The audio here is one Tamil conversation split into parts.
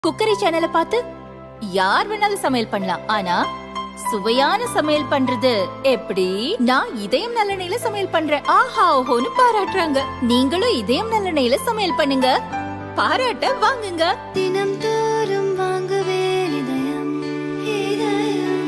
குக்கரி சேனலை பார்த்து யார் வேணாலும் சமையல் பண்ணலாம் ஆனா சுவையான சமையல் பண்றது எப்படி நான் இதயம் நல்லெண்ணெயில சமையல் பண்றேன் ஆஹா ஓஹோன்னு பாராட்டுறாங்க நீங்களும் இதயம் நல்லெண்ணெயில சமையல் பண்ணுங்க பாராட்ட வாங்குங்க தினம் தோறும் வாங்குவே இதயம் இதயம்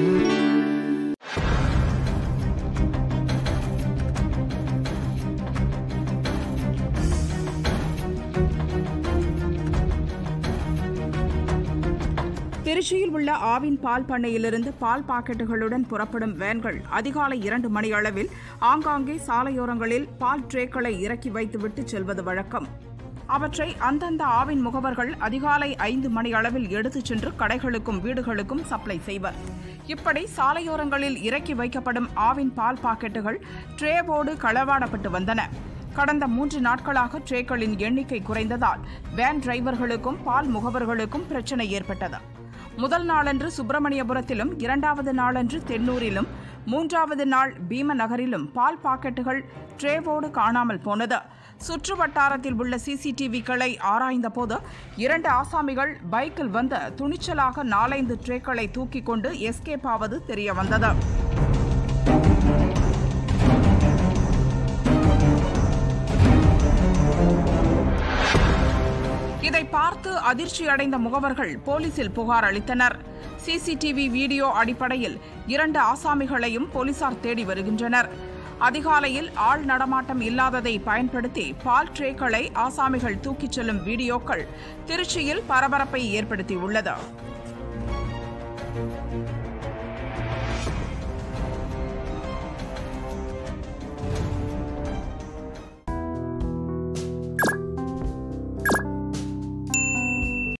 திருச்சியில் உள்ள ஆவின் பால் பண்ணையிலிருந்து பால் பாக்கெட்டுகளுடன் புறப்படும் வேன்கள் அதிகாலை இரண்டு மணி அளவில் ஆங்காங்கே சாலையோரங்களில் பால் ட்ரேக்களை இறக்கி வைத்துவிட்டு செல்வது வழக்கம் அவற்றை அந்தந்த ஆவின் முகவர்கள் அதிகாலை ஐந்து மணி அளவில் எடுத்துச் சென்று கடைகளுக்கும் வீடுகளுக்கும் சப்ளை செய்வர் இப்படி சாலையோரங்களில் இறக்கி வைக்கப்படும் ஆவின் பால் பாக்கெட்டுகள் ட்ரேவோடு களவாடப்பட்டு வந்தன கடந்த மூன்று நாட்களாக ட்ரேக்களின் எண்ணிக்கை குறைந்ததால் வேன் டிரைவர்களுக்கும் பால் முகவர்களுக்கும் பிரச்சனை ஏற்பட்டது முதல் நாளன்று சுப்பிரமணியபுரத்திலும் இரண்டாவது நாளன்று தென்னூரிலும் மூன்றாவது நாள் பீமநகரிலும் பால் பாக்கெட்டுகள் ட்ரேவோடு காணாமல் போனது சுற்று வட்டாரத்தில் உள்ள சிசிடிவிக்களை ஆராய்ந்தபோது இரண்டு ஆசாமிகள் பைக்கில் வந்து துணிச்சலாக நாலைந்து ட்ரேக்களை தூக்கிக் கொண்டு எஸ்கேப் ஆவது தெரிய வந்தது இதை பார்த்து அதிர்ச்சி அடைந்த முகவர்கள் போலீசில் புகார் அளித்தனர் சிசிடிவி வீடியோ அடிப்படையில் இரண்டு ஆசாமிகளையும் போலீசார் தேடி வருகின்றனர் அதிகாலையில் ஆள் நடமாட்டம் இல்லாததை பயன்படுத்தி பால் ட்ரேக்களை ஆசாமிகள் தூக்கிச் செல்லும் வீடியோக்கள் திருச்சியில் பரபரப்பை ஏற்படுத்தியுள்ளது